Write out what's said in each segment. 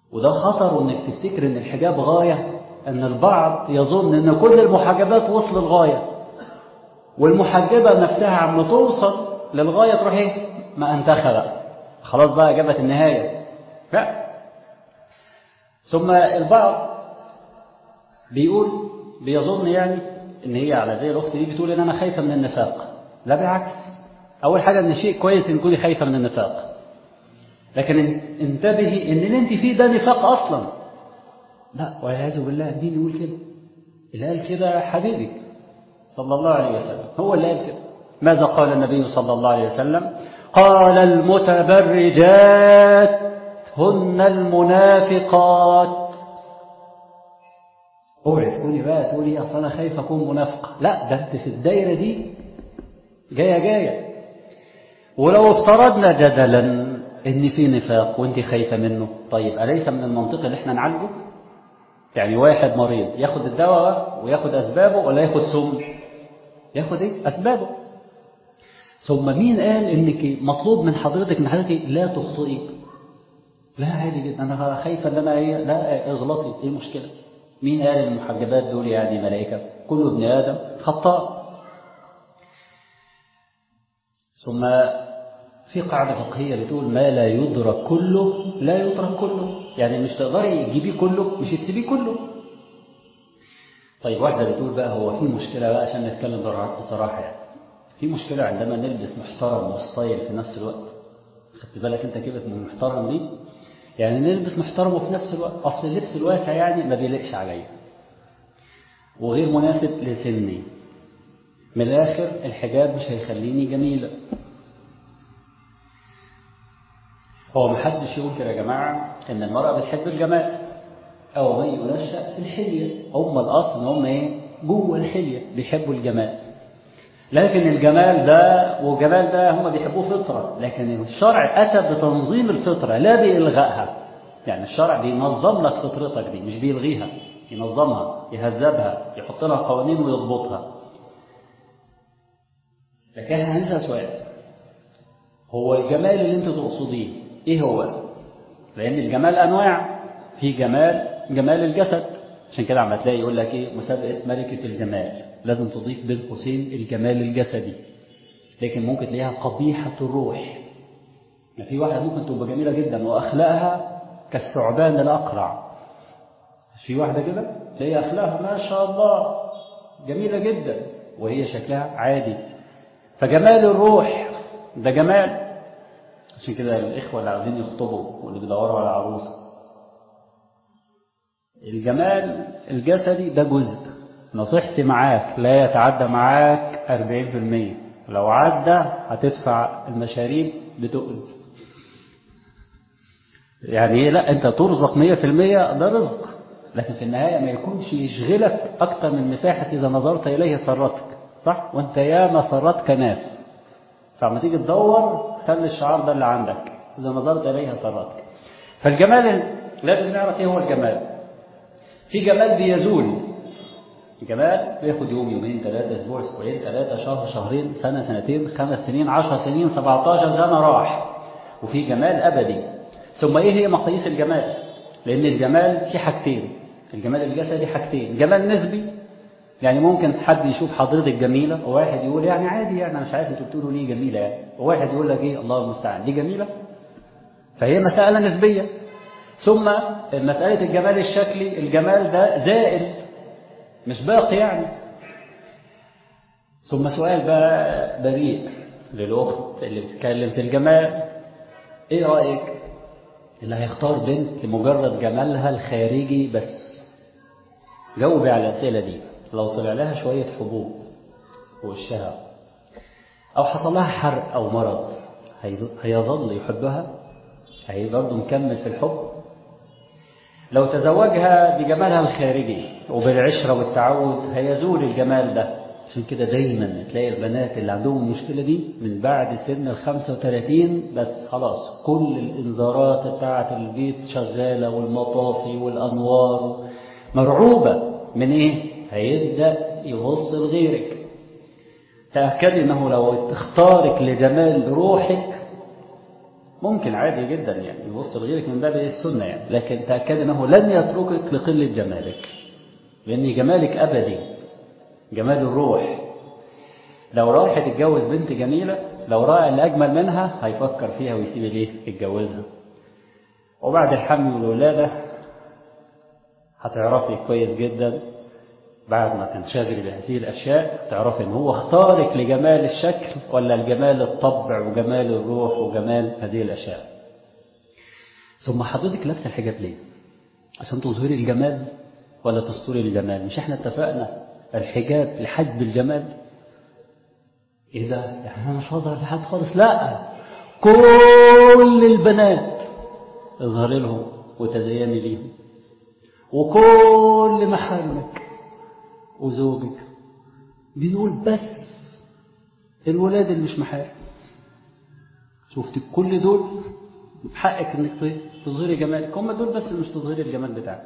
وده خطر انك تفتكر ان الحجاب غاية ان البعض يظن ان كل المحجبات وصل الغاية والمحجبة نفسها عم توصل للغاية تروح ايه ما انتخى بقى خلاص بقى جابت النهاية لا ثم البعض بيقول بيظن يعني ان هي على زي الاخت دي بتقول ان انا خايفة من النفاق لا بالعكس اول حاجة ان شيء كويس ان تكوني خايفة من النفاق لكن انتبهي ان اللي انت فيه ده نفاق اصلا لا والعياذ بالله مين يقول كده اللي قال كده حبيبك صلى الله عليه وسلم هو اللي قال كده ماذا قال النبي صلى الله عليه وسلم قال المتبرجات هن المنافقات اوعي تقولي بقى تقولي اصل انا خايف اكون منافقه لا ده انت في الدايره دي جايه جايه ولو افترضنا جدلا ان في نفاق وانت خايفه منه طيب اليس من المنطق اللي احنا نعالجه يعني واحد مريض ياخد الدواء وياخد اسبابه ولا ياخد سم ياخد ايه اسبابه ثم مين قال انك مطلوب من حضرتك من حضرتك لا تخطئي لا عادي جدا انا خايفه ان انا ايه لا اغلطي ايه المشكله مين قال المحجبات دول يعني ملائكه كل ابن ادم خطاء ثم في قاعدة فقهية بتقول ما لا يدرك كله لا يترك كله يعني مش تقدري تجيبيه كله مش تسيبيه كله طيب واحدة بتقول بقى هو في مشكلة بقى عشان نتكلم بصراحة يعني في مشكلة عندما نلبس محترم وستايل في نفس الوقت خدت بالك انت كده من المحترم دي يعني نلبس محترم وفي نفس الوقت اصل اللبس الواسع يعني ما بيليقش عليا وغير مناسب لسني من الاخر الحجاب مش هيخليني جميله هو ما حدش ينكر يا جماعة إن المرأة بتحب الجمال أو من ينشأ في الحلية هم الأصل إن هم إيه جوه الحلية بيحبوا الجمال لكن الجمال ده والجمال ده هم بيحبوه فطرة لكن الشرع أتى بتنظيم الفطرة لا بإلغائها يعني الشرع بينظم لك فطرتك دي مش بيلغيها ينظمها يهذبها يحط لها قوانين ويضبطها لكن هنسأل سؤال هو الجمال اللي انت تقصديه ايه هو لان الجمال انواع في جمال جمال الجسد عشان كده عم تلاقي يقول لك ايه مسابقه ملكه الجمال لازم تضيف بين قوسين الجمال الجسدي لكن ممكن تلاقيها قبيحه الروح يعني في واحده ممكن تبقى جميله جدا واخلاقها كالثعبان الاقرع في واحده كده تلاقي اخلاقها ما شاء الله جميله جدا وهي شكلها عادي فجمال الروح ده جمال عشان كده الإخوة اللي عاوزين يخطبوا واللي بيدوروا على عروسة الجمال الجسدي ده جزء نصيحتي معاك لا يتعدى معاك 40% لو عدى هتدفع المشاريب بتقل يعني ايه لا انت ترزق 100% ده رزق لكن في النهاية ما يكونش يشغلك أكتر من مساحة إذا نظرت إليه ثرتك صح وانت ياما ثرتك ناس فلما تيجي تدور خلي الشعار ده اللي عندك إذا نظرت إليها سرتك فالجمال لازم نعرف إيه هو الجمال في جمال بيزول جمال بياخد يوم يومين ثلاثة أسبوع أسبوعين ثلاثة شهر شهرين سنة سنتين خمس سنين عشر سنين 17 سنة راح وفي جمال أبدي ثم إيه هي مقاييس الجمال لأن الجمال في حاجتين الجمال الجسدي حاجتين جمال نسبي يعني ممكن حد يشوف حضرتك جميلة وواحد يقول يعني عادي يعني أنا مش عارف أنتوا بتقولوا ليه جميلة يعني وواحد يقول لك إيه الله المستعان دي جميلة فهي مسألة نسبية ثم مسألة الجمال الشكلي الجمال ده زائل مش باقي يعني ثم سؤال بقى بريء للأخت اللي بتتكلم في الجمال إيه رأيك اللي هيختار بنت لمجرد جمالها الخارجي بس جاوبي على الأسئلة دي لو طلع لها شوية حبوب في وشها أو حصل لها حرق أو مرض هيظل يحبها هي برضه مكمل في الحب لو تزوجها بجمالها الخارجي وبالعشرة والتعود هيزول الجمال ده عشان كده دايما تلاقي البنات اللي عندهم المشكلة دي من بعد سن ال 35 بس خلاص كل الإنذارات بتاعة البيت شغالة والمطافي والأنوار مرعوبة من إيه؟ هيبدأ يبص لغيرك تأكد إنه لو اختارك لجمال روحك ممكن عادي جدا يعني يبص لغيرك من باب السنة يعني لكن تأكد أنه لن يتركك لقلة جمالك لأن جمالك أبدي جمال الروح لو رايح يتجوز بنت جميلة لو رأى اللي أجمل منها هيفكر فيها ويسيب ليه يتجوزها وبعد الحمل والولادة هتعرفي كويس جدا بعد ما تنشغلي بهذه الأشياء تعرفي إن هو اختارك لجمال الشكل ولا لجمال الطبع وجمال الروح وجمال هذه الأشياء ثم حضرتك لابسه الحجاب ليه؟ عشان تظهري الجمال ولا تستوري الجمال؟ مش احنا اتفقنا الحجاب لحجب الجمال؟ ايه ده؟ يعني انا مش هظهر لحد خالص لا كل البنات اظهري لهم وتزيني ليهم وكل محارمك وزوجك بنقول بس الولاد اللي مش محارم شفت كل دول حقك انك تظهري جمالك هم دول بس اللي مش تظهري الجمال بتاعك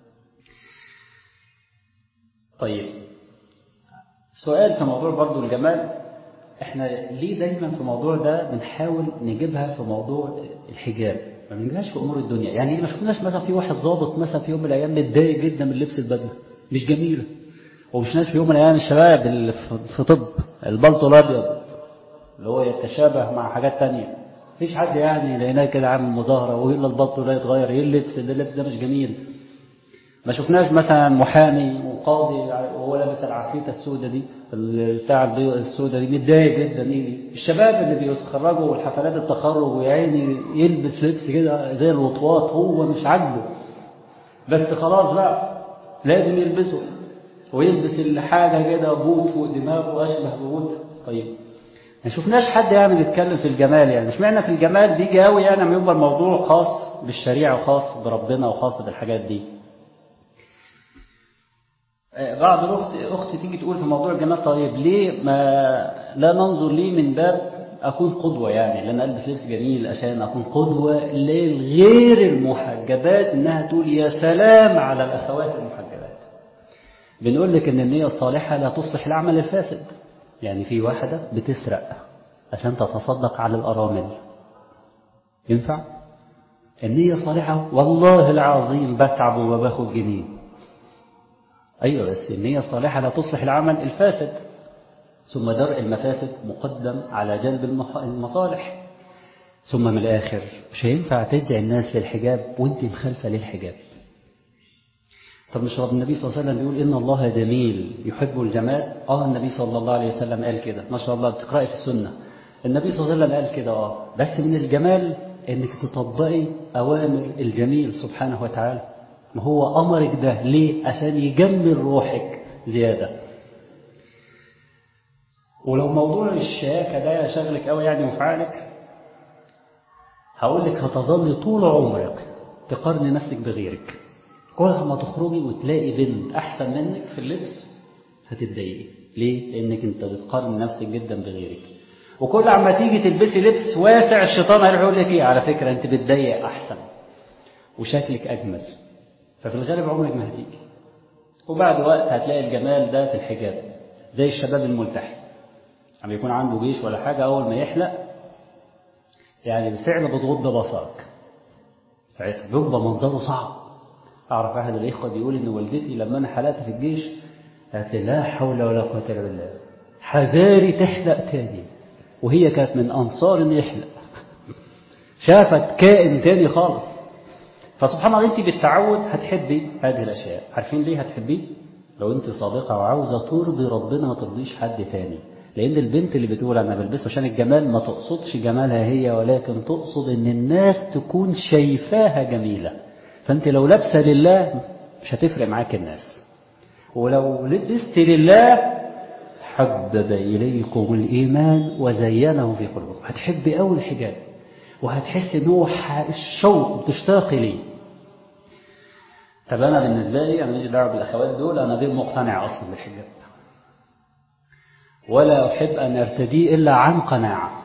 طيب سؤال في موضوع برضو الجمال احنا ليه دايما في الموضوع ده بنحاول نجيبها في موضوع الحجاب ما بنجيبهاش في امور الدنيا يعني ما شفناش مثلا في واحد ظابط مثلا في يوم من الايام متضايق جدا من لبس البدله مش جميله ومشناش في يوم من الايام الشباب اللي في طب البلطو الابيض اللي هو يتشابه مع حاجات تانية مفيش حد يعني لقيناه كده عامل مظاهره والا البلطو ده يتغير ايه اللبس ده اللبس ده مش جميل ما شفناش مثلا محامي وقاضي وهو لابس العفريته السوداء دي بتاع السوداء دي متضايق جدا ايه الشباب اللي بيتخرجوا والحفلات التخرج ويعيني يلبس لبس كده زي الوطواط هو مش عاجبه بس خلاص بقى لازم يلبسه ويلبس الحاجة كده بوت فوق دماغه وأشبه ببوت طيب ما شفناش حد يعني بيتكلم في الجمال يعني مش معنى في الجمال بيجي قوي يعني لما يبقى الموضوع خاص بالشريعة وخاص بربنا وخاص بالحاجات دي بعض الأخت أخت تيجي تقول في موضوع الجمال طيب ليه ما لا ننظر ليه من باب أكون قدوة يعني لأن ألبس لبس جميل عشان أكون قدوة للغير المحجبات إنها تقول يا سلام على الأخوات المحجبات بنقول لك ان النية الصالحة لا تصلح العمل الفاسد يعني في واحدة بتسرق عشان تتصدق على الأرامل ينفع النية صالحة والله العظيم بتعب وما باخد جنيه أيوة بس النية الصالحة لا تصلح العمل الفاسد ثم درء المفاسد مقدم على جلب المصالح ثم من الآخر مش هينفع تدعي الناس للحجاب وانت مخالفة للحجاب طب مش رب النبي صلى الله عليه وسلم بيقول إن الله جميل يحب الجمال آه النبي صلى الله عليه وسلم قال كده ما شاء الله بتقرأي في السنة النبي صلى الله عليه وسلم قال كده آه بس من الجمال إنك تطبقي أوامر الجميل سبحانه وتعالى ما هو أمرك ده ليه عشان يجمل روحك زيادة ولو موضوع الشياكة ده شغلك قوي يعني وفعلك هقول لك هتظل طول عمرك تقارني نفسك بغيرك كل ما تخرجي وتلاقي بنت أحسن منك في اللبس هتتضايقي ليه؟ لأنك أنت بتقارن نفسك جدا بغيرك وكل عما تيجي تلبسي لبس واسع الشيطان هيروح يقول لك ايه على فكرة أنت بتضيق أحسن وشكلك أجمل ففي الغالب عمرك ما هتيجي وبعد وقت هتلاقي الجمال ده في الحجاب زي الشباب الملتحي عم يكون عنده جيش ولا حاجة أول ما يحلق يعني بالفعل بتغض بصرك ساعتها بيبقى منظره صعب أعرف أحد الإخوة بيقول إن والدتي لما أنا حلقت في الجيش قالت لي لا حول ولا قوة إلا بالله حذاري تحلق تاني وهي كانت من أنصار إن يحلق شافت كائن تاني خالص فسبحان الله أنت بالتعود هتحبي هذه الأشياء عارفين ليه هتحبيه؟ لو أنت صادقة وعاوزة ترضي ربنا ما ترضيش حد تاني لأن البنت اللي بتقول أنا بلبسه عشان الجمال ما تقصدش جمالها هي ولكن تقصد إن الناس تكون شايفاها جميلة فأنت لو لابسة لله مش هتفرق معاك الناس ولو لبست لله حبب إليكم الإيمان وزينه في قلوبكم هتحبي أول الحجاب وهتحس إن هو الشوق بتشتاقي ليه طب أنا بالنسبة لي أنا ماليش دعوة بالأخوات دول أنا غير مقتنع أصلا بالحجاب ولا أحب أن أرتديه إلا عن قناعة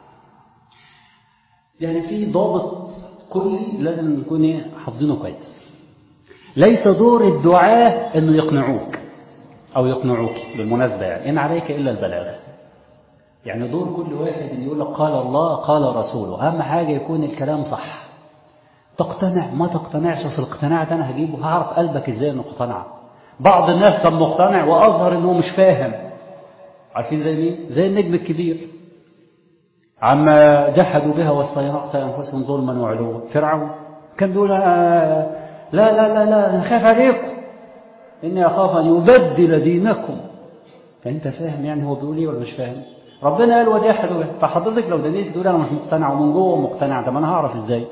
يعني في ضابط كلي لازم نكون حافظينه كويس ليس دور الدعاة انه يقنعوك او يقنعوك بالمناسبة يعني ان عليك الا البلاغ يعني دور كل واحد ان يقول لك قال الله قال رسوله اهم حاجه يكون الكلام صح تقتنع ما تقتنعش اصل الاقتناع ده انا هجيبه هعرف قلبك ازاي انه اقتنع بعض الناس كان مقتنع واظهر انه مش فاهم عارفين زي مين زي النجم الكبير عما جحدوا بها واستيقظت انفسهم ظلما وعلوا فرعون كان بيقول لا لا لا لا انا خايف عليكم اني اخاف ان يبدل دينكم فانت فاهم يعني هو بيقول ايه ولا مش فاهم ربنا قال وجحدوا بها فحضرتك لو دنيت تقول انا مش مقتنع ومن جوه مقتنع طب انا هعرف ازاي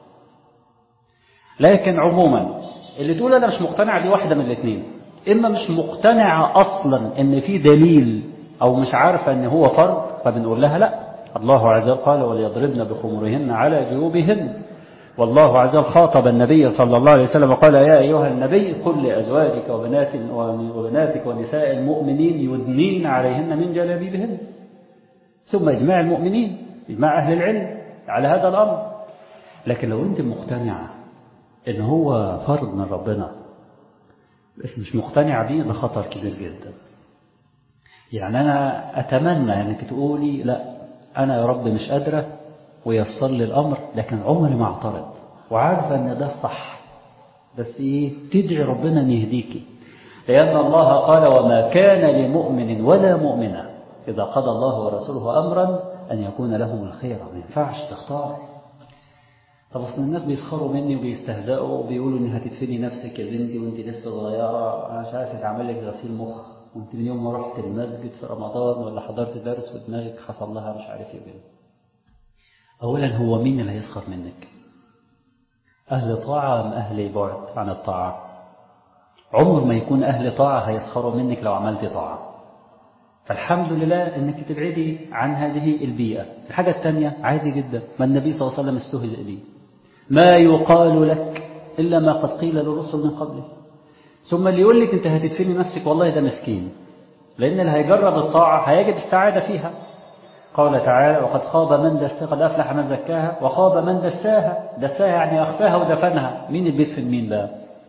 لكن عموما اللي تقول انا مش مقتنع دي واحده من الاثنين اما مش مقتنعه اصلا ان في دليل او مش عارفه ان هو فرض فبنقول لها لا الله عز وجل قال وليضربن بخمرهن على جيوبهن والله عز وجل خاطب النبي صلى الله عليه وسلم وقال يا أيها النبي قل لأزواجك وبنات وبناتك ونساء المؤمنين يدنين عليهن من جلابيبهن ثم إجماع المؤمنين إجماع أهل العلم على هذا الأمر لكن لو أنت مقتنعة إن هو فرض من ربنا بس مش مقتنعة بيه ده خطر كبير جدا يعني أنا أتمنى أنك تقولي لا أنا يا رب مش قادرة ويسر لي الأمر لكن عمري ما اعترض وعارفة أن ده الصح بس إيه تدعي ربنا أن يهديكي لأن الله قال وما كان لمؤمن ولا مؤمنة إذا قضى الله ورسوله أمرا أن يكون لهم الخير ما ينفعش تختار طب أصل الناس بيسخروا مني وبيستهزئوا وبيقولوا إن هتدفني نفسك يا بنتي وأنت لسه صغيرة أنا مش عارف يتعمل لك غسيل مخ وأنت من يوم ما رحت المسجد في رمضان ولا حضرت درس ودماغك حصل لها مش عارف إيه بنت أولا هو مين اللي هيسخر منك أهل طاعة أم أهل بعد عن الطاعة عمر ما يكون أهل طاعة هيسخروا منك لو عملت طاعة فالحمد لله أنك تبعدي عن هذه البيئة الحاجة الثانية عادي جدا ما النبي صلى الله عليه وسلم استهزئ به ما يقال لك إلا ما قد قيل للرسل من قبله ثم اللي يقول لك أنت هتدفني نفسك والله ده مسكين لأن اللي هيجرب الطاعة هيجد السعادة فيها قال تعالى وقد خاب من دساها قد أفلح من زكاها وخاب من دساها دساها يعني أخفاها ودفنها مين اللي بيدفن مين بقى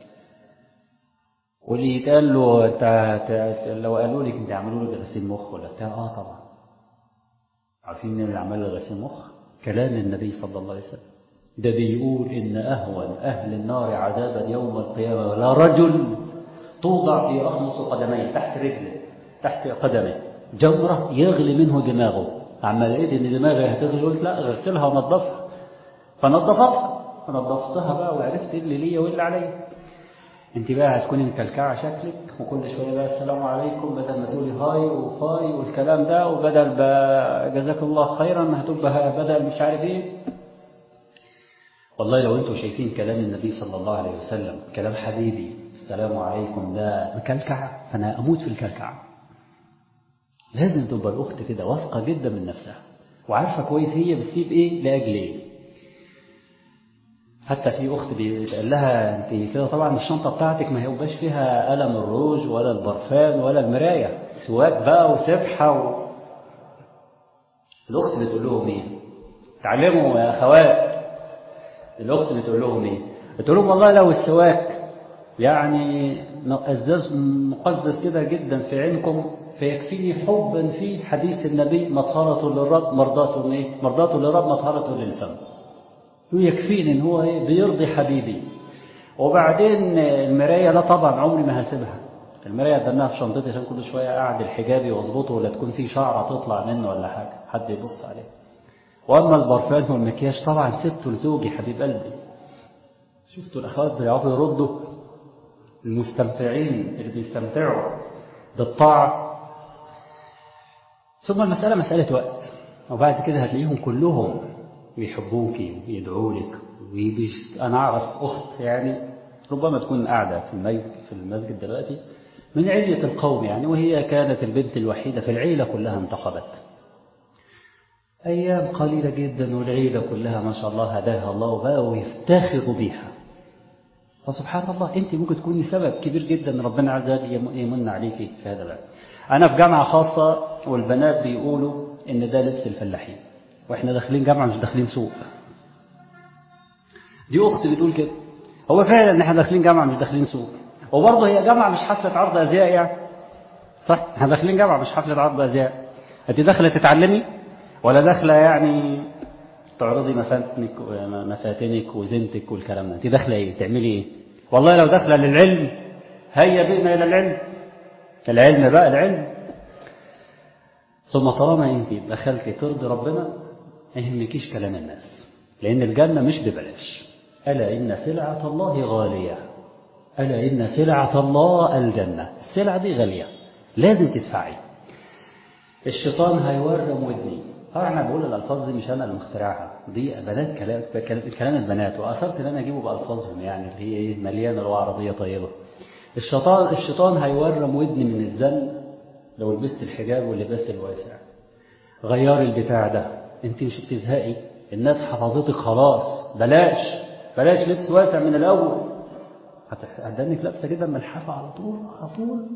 واللي يتقال له انت لو قالوا لك انت عملوا لك غسيل مخ ولا بتاع اه طبعا عارفين مين اللي عمل له غسيل مخ كلام النبي صلى الله عليه وسلم ده بيقول ان اهون اهل النار عذابا يوم القيامه ولا رجل توضع في اخمص قدميه تحت رجله تحت قدمه جمره يغلي منه دماغه عما لقيت ان دماغي هتغلي قلت لا غسلها ونظفها فنظفتها فنظفتها بقى وعرفت ايه اللي ليا وايه اللي عليا انت بقى هتكوني مكلكعه شكلك وكل شويه بقى السلام عليكم بدل ما تقولي هاي وفاي والكلام ده وبدل جزاك الله خيرا هتبقى بدل مش عارف ايه والله لو انتم شايفين كلام النبي صلى الله عليه وسلم كلام حبيبي السلام عليكم ده مكلكعه فانا اموت في الكلكعه لازم تبقى الأخت كده واثقة جدا من نفسها وعارفة كويس هي بتسيب إيه لأجل إيه حتى في أخت بيتقال لها أنت كده طبعا الشنطة بتاعتك ما هيبقاش فيها قلم الروج ولا البرفان ولا المراية سواك بقى وسبحة و... الأخت بتقول لهم إيه؟ تعلموا يا أخوات الأخت بتقول لهم إيه؟ بتقول لهم والله لو السواك يعني أزاز مقدس كده جدا في عينكم فيكفيني حبا في حديث النبي مطهرة للرب مرضاة ايه مرضاة للرب مطهرة للفم يكفيني ان هو ايه بيرضي حبيبي وبعدين المراية لا طبعا عمري ما هسيبها المراية دناها في شنطتي عشان كل شوية أعدل حجابي واظبطه ولا تكون في شعرة تطلع منه ولا حاجة حد يبص عليه وأما البرفان والمكياج طبعا سبته لزوجي حبيب قلبي شفتوا الأخوات بيعرفوا يردوا المستمتعين اللي بيستمتعوا بالطاعة ثم المسألة مسألة وقت وبعد كده هتلاقيهم كلهم بيحبوكي ويدعوا لك ويبيش أنا أعرف أخت يعني ربما تكون قاعدة في المسجد, في المسجد دلوقتي من علية القوم يعني وهي كانت البنت الوحيدة في العيلة كلها انتقبت أيام قليلة جدا والعيلة كلها ما شاء الله هداها الله بقى ويفتخروا بيها فسبحان الله أنت ممكن تكوني سبب كبير جدا ربنا عز وجل يمن عليك في هذا الوقت أنا في جامعة خاصة والبنات بيقولوا إن ده لبس الفلاحين وإحنا داخلين جامعة مش داخلين سوق دي أخت بتقول كده هو فعلا إن إحنا داخلين جامعة مش داخلين سوق وبرضه هي جامعة مش حفلة عرض أزياء يعني صح إحنا داخلين جامعة مش حفلة عرض أزياء انت داخله تتعلمي ولا داخله يعني تعرضي مفاتنك مفاتنك وزنتك والكلام ده انت داخله ايه تعملي ايه والله لو داخله للعلم هيا بنا الى العلم العلم بقى العلم ثم طالما انت دخلتي ترضي ربنا ما يهمكيش كلام الناس لان الجنه مش ببلاش الا ان سلعه الله غاليه الا ان سلعه الله الجنه السلعه دي غاليه لازم تدفعي الشيطان هيورم ودني طبعا انا بقول الالفاظ دي مش انا اللي مخترعها دي بنات كلام كلام البنات واثرت ان انا اجيبه بالفاظهم يعني اللي هي ايه مليانه لغه عربيه طيبه الشيطان الشيطان هيورم ودني من الزن لو لبست الحجاب واللباس الواسع غيري البتاع ده انت مش بتزهقي الناس حفظتك خلاص بلاش بلاش لبس واسع من الاول هتدنك لابسه كده ملحفه على طول على طول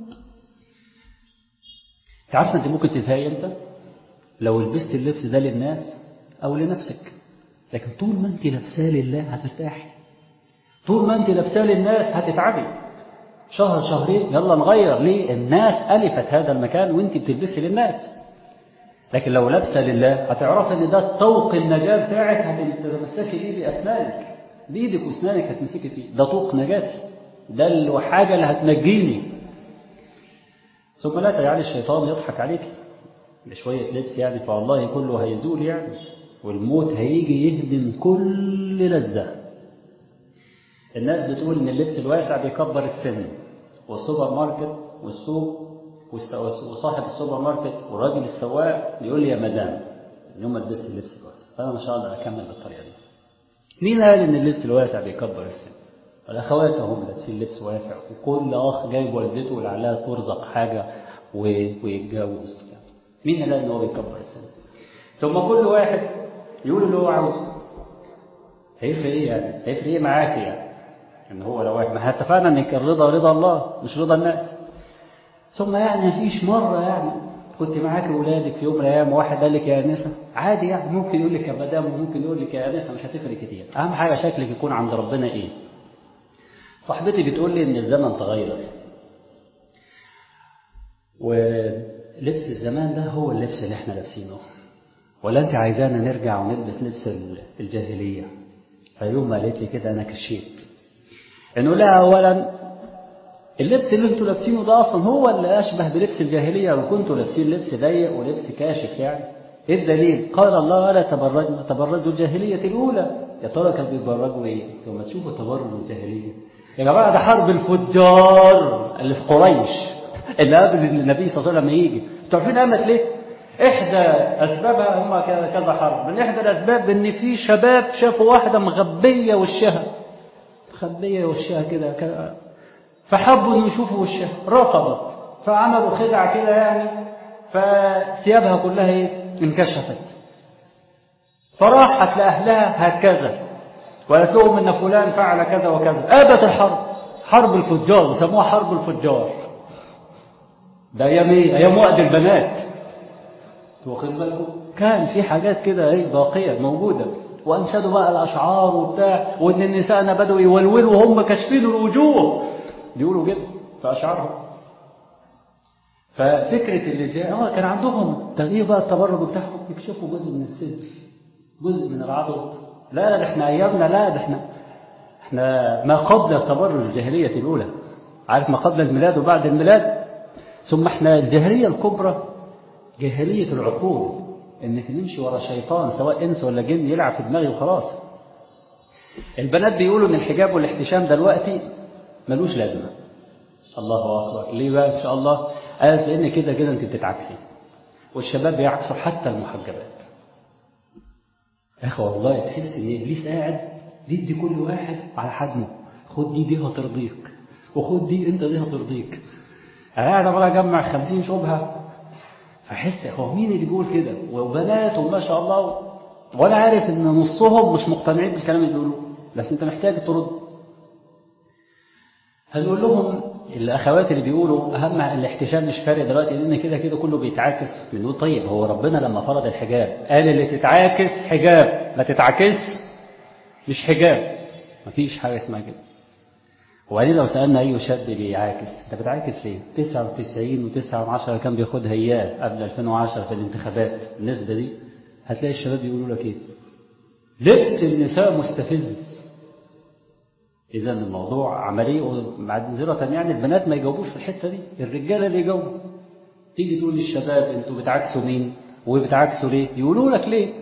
انت عارفه انت ممكن تزهقي امتى لو لبست اللبس ده للناس او لنفسك لكن طول ما انت لابساه لله هترتاحي طول ما انت لابساه للناس هتتعبي شهر شهرين يلا نغير ليه الناس ألفت هذا المكان وانت بتلبسي للناس لكن لو لابسه لله هتعرف ان ده طوق النجاة بتاعك هتتمسكي بيه بأسنانك بإيدك وأسنانك هتمسكي فيه ده طوق نجاتي ده الحاجة اللي هتنجيني ثم لا تجعل الشيطان يضحك عليك بشوية لبس يعني فوالله كله هيزول يعني والموت هيجي يهدم كل لذة الناس بتقول ان اللبس الواسع بيكبر السن والسوبر ماركت والسوق وصاحب السوبر ماركت والراجل السواق بيقول لي يا مدام يوم ما لبست اللبس الواسع فانا مش هقدر اكمل بالطريقه دي مين قال ان اللبس الواسع بيكبر السن الاخوات هم لابسين لبس واسع وكل اخ جايب والدته لعلها ترزق حاجه ويتجوز مين اللي قال ان هو بيكبر السن ثم كل واحد يقول اللي هو عاوزه هيفرق ايه يعني هيفرق ايه معاك يعني ان هو لو واحد ما اتفقنا ان الرضا رضا الله مش رضا الناس ثم يعني ما فيش مره يعني كنت معاك اولادك في يوم من الايام واحد قال لك يا انسه عادي يعني ممكن يقول لك يا مدام وممكن يقول لك يا انسه مش هتفرق كتير اهم حاجه شكلك يكون عند ربنا ايه صاحبتي بتقول لي ان الزمن تغير ولبس الزمان ده هو اللبس اللي احنا لابسينه ولا انت عايزانا نرجع ونلبس لبس الجاهليه فيوم ما قالت لي كده انا كشيت انه لا اولا اللبس اللي انتوا لابسينه ده اصلا هو اللي اشبه بلبس الجاهليه وكنتوا لابسين لبس ضيق ولبس كاشف يعني ايه الدليل قال الله ولا تبرجنا تبرجوا الجاهليه الاولى يا ترى كانوا بيتبرجوا ايه ثم تشوفوا تبرج الجاهليه يا جماعه ده حرب الفجار اللي في قريش اللي قبل النبي صلى الله عليه وسلم يجي انتوا عارفين قامت ليه احدى اسبابها هم كذا حرب من احدى الاسباب ان في شباب شافوا واحده مغبيه وشها مخبيه وشها كده فحبوا ان يشوفوا وشها رفضت فعملوا خدعه كده يعني فثيابها كلها ايه انكشفت فراحت لاهلها هكذا وقالت لهم ان فلان فعل كذا وكذا ابت الحرب حرب الفجار بيسموها حرب الفجار ده ايام ايه ايام وقت البنات واخد بالكم كان في حاجات كده ايه باقيه موجوده وانشدوا بقى الاشعار وبتاع وان النساء بدوا يولولوا وهم كاشفين الوجوه بيقولوا كده في اشعارهم ففكره اللي جاء اه كان عندهم تغيير بقى التبرج بتاعهم يكشفوا جزء من الصدر جزء من العضد لا ده احنا ايامنا لا ده احنا احنا ما قبل التبرج الجاهليه الاولى عارف ما قبل الميلاد وبعد الميلاد ثم احنا الجاهليه الكبرى جاهليه العقول انك نمشي ورا شيطان سواء انس ولا جن يلعب في دماغي وخلاص البنات بيقولوا ان الحجاب والاحتشام دلوقتي ملوش لازمه الله اكبر ليه بقى ان شاء الله قال لان كده كده انت بتتعكسي والشباب بيعكسوا حتى المحجبات يا اخي والله تحس ان ابليس قاعد بيدي كل واحد على حجمه خد دي دي هترضيك وخد دي انت دي هترضيك انا قاعد عمال اجمع 50 شبهه فحس هو مين اللي بيقول كده وبنات وما شاء الله وانا عارف ان نصهم مش مقتنعين بالكلام اللي بيقولوه بس انت محتاج ترد هنقول لهم الاخوات اللي بيقولوا اهم الاحتشام مش فارق دلوقتي لان كده كده كله بيتعاكس بنقول طيب هو ربنا لما فرض الحجاب قال اللي تتعاكس حجاب ما تتعاكس مش حجاب مفيش حاجه اسمها كده وبعدين لو سألنا أي شاب بيعاكس أنت بتعاكس ليه؟ 99 و9 10 كان بياخدها إياه قبل 2010 في الانتخابات النسبة دي هتلاقي الشباب يقولوا لك إيه؟ لبس النساء مستفز إذا الموضوع عملية معذرة يعني البنات ما يجاوبوش في الحتة دي الرجالة اللي يجاوبوا تيجي تقول للشباب أنتوا بتعاكسوا مين وبتعاكسوا ليه يقولوا لك ليه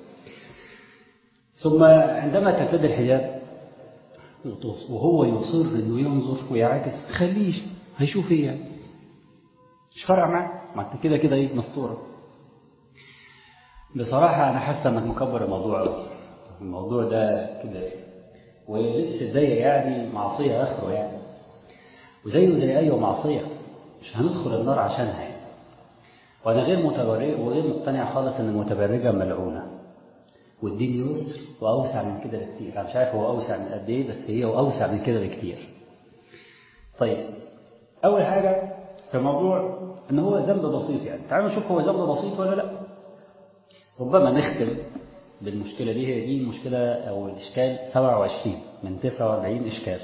ثم عندما ترتدي الحجاب وهو يصر انه ينظر ويعاكس خليه هيشوف ايه يعني مش فارقه معاه ما انت كده كده ايه مستوره بصراحه انا حاسس انك مكبر الموضوع قوي الموضوع ده كده ولبس الضيق يعني معصيه اخره يعني وزيه زي اي معصيه مش هندخل النار عشانها يعني وانا غير متبرج وغير مقتنع خالص ان المتبرجه ملعونه والدين يسر واوسع من كده بكتير انا مش عارف هو اوسع من قد ايه بس هي اوسع من كده بكتير طيب اول حاجه في الموضوع ان هو ذنب بسيط يعني تعالوا نشوف هو ذنب بسيط ولا لا ربما نختم بالمشكله دي هي دي المشكله او الاشكال 27 من 49 اشكال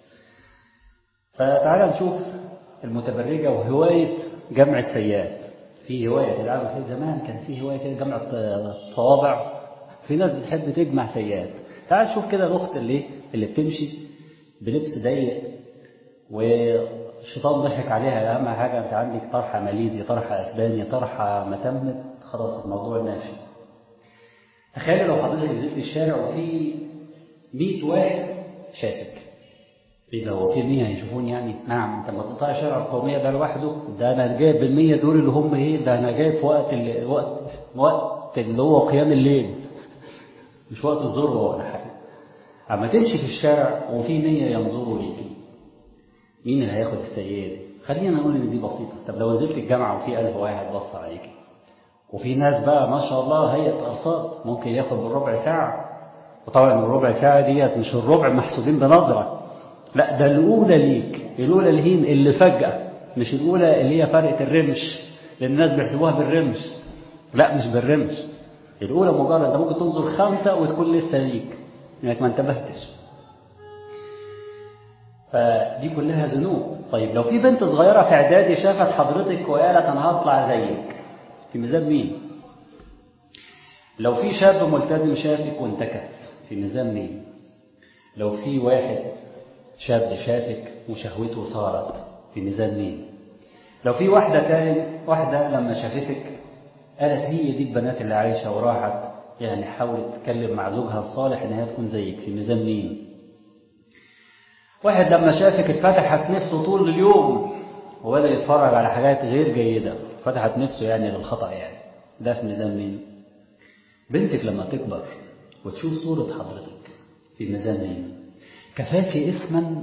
فتعالى نشوف المتبرجه وهوايه جمع السيئات في هوايه كده عارف في زمان كان في هوايه كده جمع الطوابع في ناس بتحب تجمع سيئات تعال شوف كده الاخت اللي اللي بتمشي بلبس ضيق والشيطان ضحك عليها اهم حاجه انت عندك طرحه ماليزي طرحه اسباني طرحه متمت خلاص الموضوع ماشي تخيل لو حضرتك نزلت الشارع وفي 100 واحد شافك ايه ده هو في 100 هيشوفوني يعني نعم انت لما تقطع الشارع القوميه ده لوحده ده انا جايب ال 100 دول اللي هم ايه ده انا جايب في وقت ال... وقت وقت اللي هو قيام الليل مش وقت الذروه ولا حاجه اما تمشي في الشارع وفي 100 ينظروا ليكي مين اللي هياخد السيئه دي خلينا نقول ان دي بسيطه طب لو نزلت الجامعه وفي 1000 واحد بص عليكي وفي ناس بقى ما شاء الله هيئه ارصاد ممكن ياخد بالربع ساعه وطبعا الربع ساعه ديت مش الربع محسوبين بنظره لا ده الاولى ليك الاولى اللي هي اللي فجاه مش الاولى اللي هي فرقه الرمش لان الناس بيحسبوها بالرمش لا مش بالرمش الأولى مجرد أنت ممكن تنظر خمسة وتكون لسه ليك إنك ما انتبهتش فدي كلها ذنوب طيب لو في بنت صغيرة في إعدادي شافت حضرتك وقالت أنا هطلع زيك في ميزان مين؟ لو في شاب ملتزم شافك وانتكس في ميزان مين؟ لو في واحد شاب شافك وشهوته صارت في ميزان مين؟ لو في واحدة تاني واحدة لما شافتك قالت هي دي البنات اللي عايشة وراحت يعني حاولت تتكلم مع زوجها الصالح ان هي تكون زيك في ميزان مين واحد لما شافك اتفتحت نفسه طول اليوم وبدأ يتفرج على حاجات غير جيدة فتحت نفسه يعني للخطأ يعني ده في ميزان مين بنتك لما تكبر وتشوف صورة حضرتك في ميزان مين كفاكي اسما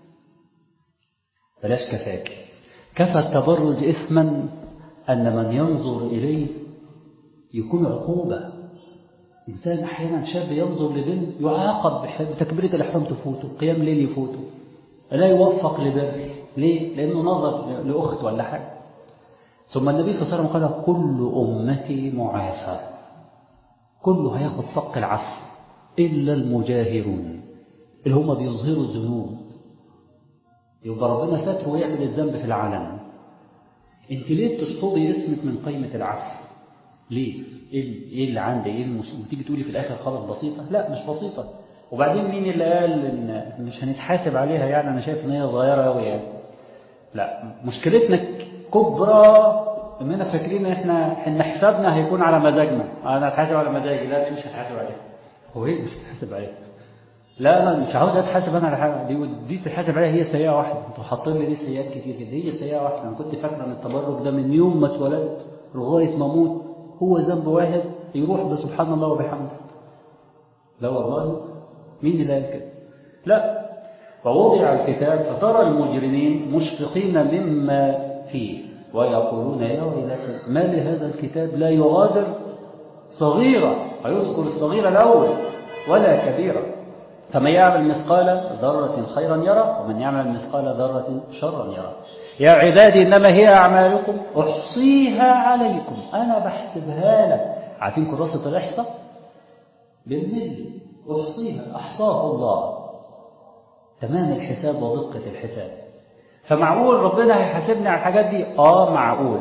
بلاش كفاكي كفى التبرج اسما أن من ينظر إليه يكون عقوبة إنسان أحيانا شاب ينظر لبنت يعاقب بتكبيرة الإحرام تفوته قيام ليل يفوته لا يوفق لبر ليه؟ لأنه نظر لأخت ولا حاجة ثم النبي صلى الله عليه وسلم قال كل أمتي معافى كله هياخد صق العفو إلا المجاهرون اللي هم بيظهروا الذنوب يبقى ربنا ستره ويعمل الذنب في العالم انت ليه بتشطبي اسمك من قيمة العفو ليه ايه اللي عندي ايه المشكله تيجي تقولي في الاخر خلاص بسيطه لا مش بسيطه وبعدين مين اللي قال ان مش هنتحاسب عليها يعني انا شايف ان هي صغيره قوي يعني لا مشكلتنا كبرى اننا فاكرين ان احنا ان حسابنا هيكون على مزاجنا انا هتحاسب على مزاجي لا دي مش هتحاسب عليها هو ايه مش هتحاسب عليها لا انا مش عاوز اتحاسب انا على حاجه دي دي تتحاسب عليها هي سيئه واحده انتوا حاطين لي دي سيئات كتير كده هي سيئه واحده انا كنت فاكره ان التبرج ده من يوم ما اتولدت لغايه ما اموت هو ذنب واحد يروح بسبحان الله وبحمده لا والله مين اللي قال كده لا فوضع الكتاب فترى المجرمين مشفقين مما فيه ويقولون يا ويلك ما لهذا الكتاب لا يغادر صغيرة هيذكر الصغيرة الأول ولا كبيرة فمن يعمل مثقال ذرة خيرا يرى ومن يعمل مثقال ذرة شرا يرى يا عبادي إنما هي أعمالكم أحصيها عليكم أنا بحسبها لك عارفين كراسة الإحصاء بالملي أحصيها أحصاه الله تمام الحساب ودقة الحساب فمعقول ربنا هيحاسبني على الحاجات دي اه معقول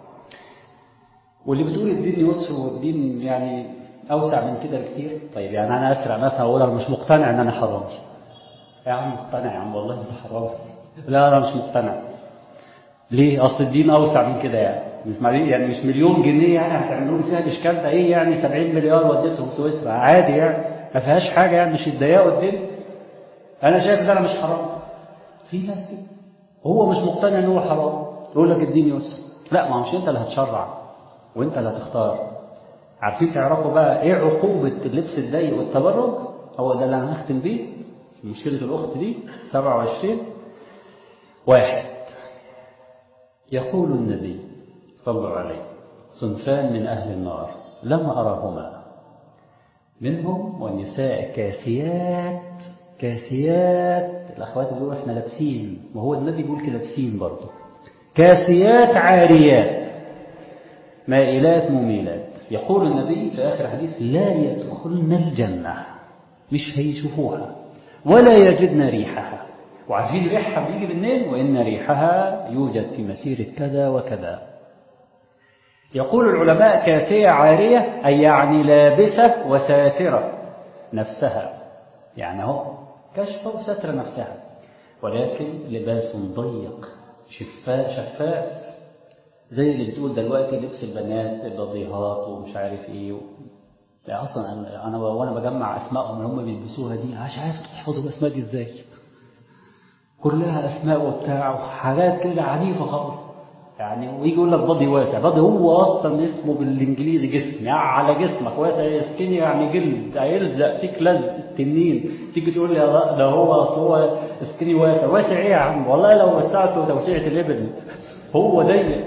واللي بتقول الدين يسر والدين يعني اوسع من كده بكتير طيب يعني انا اسرع مثلا اقول انا مش مقتنع ان انا حرام يا عم مقتنع يا عم والله انت حرام لا انا مش مقتنع ليه اصل الدين اوسع من كده يعني مش معلي يعني مش مليون جنيه يعني هتعملوا لي فيها الاشكال ده ايه يعني 70 مليار وديتهم سويسرا عادي يعني ما فيهاش حاجه يعني مش يتضايقوا الدنيا انا شايف ان انا مش حرام في ناس كده هو مش مقتنع ان هو حرام يقول لك الدين يسر لا ما هو مش انت اللي هتشرع وانت اللي هتختار عارفين تعرفوا بقى ايه عقوبه اللبس الضيق والتبرج هو ده اللي انا هختم بيه مشكله الاخت دي 27 واحد يقول النبي صلى الله عليه صنفان من أهل النار لم أرهما منهم والنساء كاسيات كاسيات الأخوات بيقولوا إحنا لابسين وهو النبي بيقول كده لابسين برضه كاسيات عاريات مائلات مميلات يقول النبي في آخر حديث لا يدخلن الجنة مش هيشوفوها ولا يجدن ريحها وعارفين ريحها بيجي منين وإن ريحها يوجد في مسيرة كذا وكذا يقول العلماء كاسية عارية أي يعني لابسة وساترة نفسها يعني هو كشفة وستر نفسها ولكن لباس ضيق شفاف شفاف زي اللي بتقول دلوقتي لبس البنات البضيهات ومش عارف ايه و... لا اصلا انا انا وانا بجمع اسمائهم اللي هم بيلبسوها دي مش عارف تحفظوا الاسماء دي ازاي كلها اسماء وبتاع وحاجات كده عنيفه خالص يعني ويجي يقول لك بادي واسع بادي هو اصلا اسمه بالانجليزي جسم يعني على جسمك واسع سكيني يعني جلد هيلزق فيك لزق التنين تيجي تقول لي لا ده هو اصل هو سكيني واسع واسع ايه يا عم والله لو وسعته توسيعه الابل هو ضيق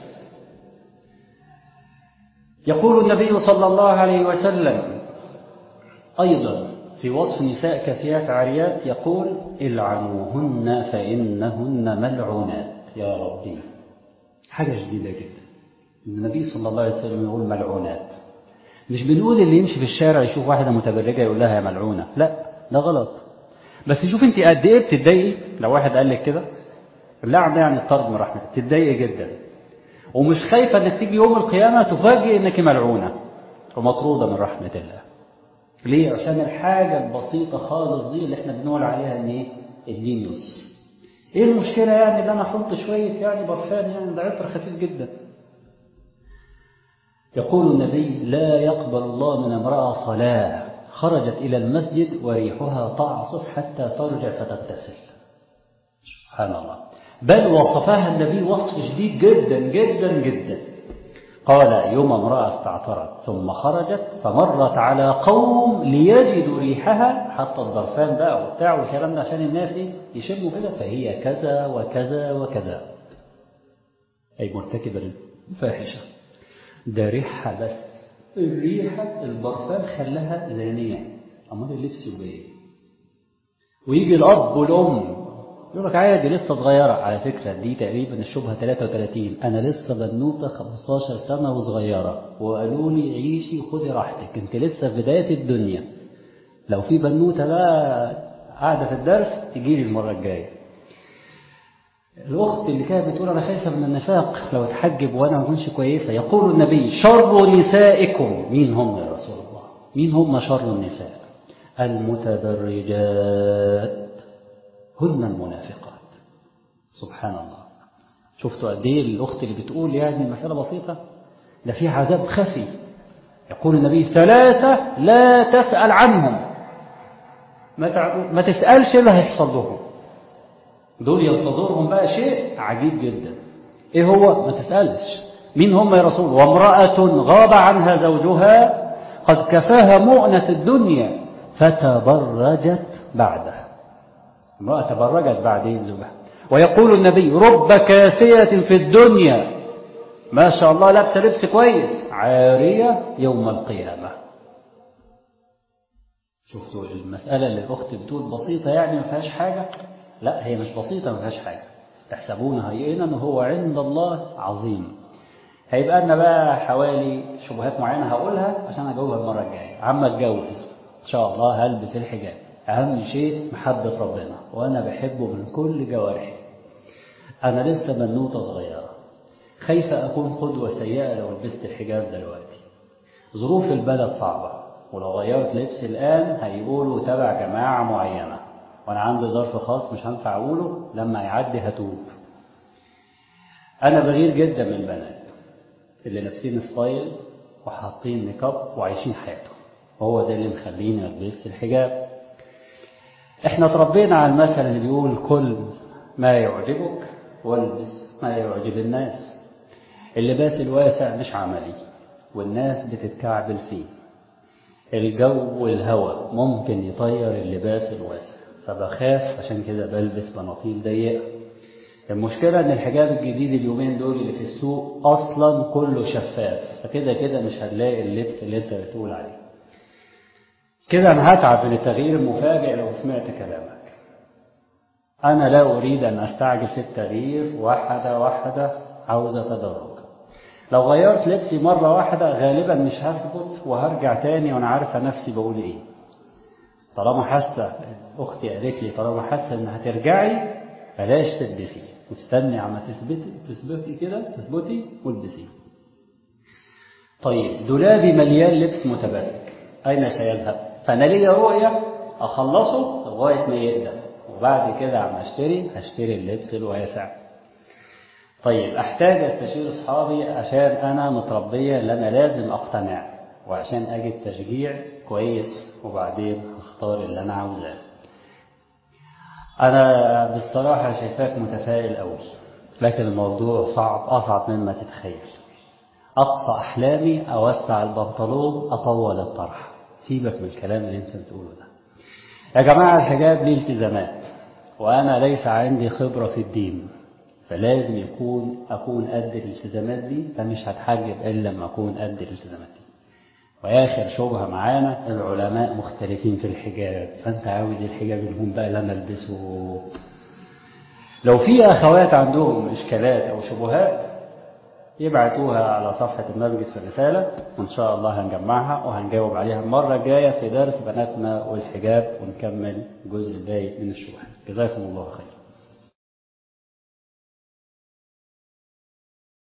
يقول النبي صلى الله عليه وسلم ايضا في وصف نساء كاسيات عاريات يقول العنوهن فانهن ملعونات يا ربي حاجة شديدة جدا النبي صلى الله عليه وسلم يقول ملعونات مش بنقول اللي يمشي في الشارع يشوف واحدة متبرجة يقول لها يا ملعونة لا ده غلط بس شوف انت قد ايه بتتضايقي لو واحد قال لك كده اللعن يعني الطرد من رحمته بتتضايقي جدا ومش خايفة انك تيجي يوم القيامة تفاجئ انك ملعونة ومطرودة من رحمة الله ليه؟ عشان الحاجة البسيطة خالص دي اللي احنا بنقول عليها ان ايه؟ الدين يسر ايه المشكلة يعني ان انا احط شوية يعني برفان يعني ده عطر خفيف جدا يقول النبي لا يقبل الله من امرأة صلاة خرجت إلى المسجد وريحها تعصف حتى ترجع فتغتسل سبحان الله بل وصفها النبي وصف شديد جدا جدا جدا قال يوم امرأة استعطرت ثم خرجت فمرت على قوم ليجدوا ريحها حتى الضرفان بقى وبتاع والكلام ده عشان الناس ايه يشموا كده فهي كذا وكذا وكذا أي مرتكبة الفاحشة ده ريحها بس الريحة البرفان خلاها زانية أمال اللبس يبقى ايه ويجي الأب والأم يقول لك عادي لسه صغيرة على فكرة دي تقريبا الشبهة 33 أنا لسه بنوتة 15 سنة وصغيرة وقالوا لي عيشي وخدي راحتك أنت لسه في بداية الدنيا لو في بنوتة بقى قاعدة في الدرس تجي لي المرة الجاية الأخت اللي كانت بتقول أنا خايفة من النفاق لو اتحجب وأنا ما كنتش كويسة يقول النبي شر نسائكم مين هم يا رسول الله مين هم شر النساء المتبرجات هن المنافقات سبحان الله شفتوا قد ايه الاخت اللي بتقول يعني المساله بسيطه ده في عذاب خفي يقول النبي ثلاثه لا تسال عنهم ما ما تسالش اللي هيحصل لهم دول ينتظرهم بقى شيء عجيب جدا ايه هو ما تسالش مين هم يا رسول وامراه غاب عنها زوجها قد كفاها مؤنه الدنيا فتبرجت بعده امرأة تبرجت بعدين زوجها ويقول النبي رب كاسية في الدنيا ما شاء الله لابسة لبس كويس عارية يوم القيامة شفتوا المسألة اللي الأخت بتقول بسيطة يعني ما فيهاش حاجة لا هي مش بسيطة ما فيهاش حاجة تحسبونها هيئنا وهو عند الله عظيم هيبقى لنا بقى حوالي شبهات معينة هقولها عشان أجاوبها المرة الجاية عما اتجوز إن شاء الله هلبس الحجاب أهم شيء محبة ربنا وأنا بحبه من كل جوارحي أنا لسه بنوتة صغيرة خايفة أكون قدوة سيئة لو لبست الحجاب دلوقتي ظروف البلد صعبة ولو غيرت لبس الآن هيقولوا تبع جماعة معينة وأنا عندي ظرف خاص مش هنفع أقوله لما يعدي هتوب أنا بغير جدا من البنات اللي لابسين ستايل وحاطين ميك اب وعايشين حياتهم وهو ده اللي مخليني ألبس الحجاب احنا اتربينا على المثل اللي بيقول كل ما يعجبك والبس ما يعجب الناس اللباس الواسع مش عملي والناس بتتكعبل فيه الجو والهواء ممكن يطير اللباس الواسع فبخاف عشان كده بلبس بناطيل ضيقه المشكلة ان الحجاب الجديد اليومين دول اللي في السوق اصلا كله شفاف فكده كده مش هتلاقي اللبس اللي انت بتقول عليه كده انا هتعب من التغيير المفاجئ لو سمعت كلامك انا لا اريد ان استعجل في التغيير واحدة واحدة عاوز اتدرج لو غيرت لبسي مرة واحدة غالبا مش هثبت وهرجع تاني وانا عارفة نفسي بقول ايه طالما حاسة اختي قالت لي طالما حاسة ان هترجعي بلاش تلبسي استني عما تثبتي تثبتي كده تثبتي والبسي طيب دولابي مليان لبس متبرك اين سيذهب فانا ليا رؤيه اخلصه لغايه ما يقدم وبعد كده عم اشتري هشتري اللبس الواسع طيب احتاج استشير اصحابي عشان انا متربيه ان انا لازم اقتنع وعشان اجد تشجيع كويس وبعدين اختار اللي انا عاوزاه انا بالصراحه شايفاك متفائل قوي لكن الموضوع صعب اصعب مما تتخيل اقصى احلامي اوسع البنطلون اطول الطرح سيبك من الكلام اللي انت بتقوله ده يا جماعه الحجاب ليه التزامات وانا ليس عندي خبره في الدين فلازم يكون اكون قد الالتزامات دي فمش هتحجب الا لما اكون قد الالتزامات دي واخر شبهه معانا العلماء مختلفين في الحجاب فانت عاوز الحجاب الهون بقى اللي انا البسه لو في اخوات عندهم اشكالات او شبهات يبعتوها على صفحة المسجد في الرسالة وإن شاء الله هنجمعها وهنجاوب عليها المرة الجاية في درس بناتنا والحجاب ونكمل الجزء الباقي من الشبهات جزاكم الله خيرا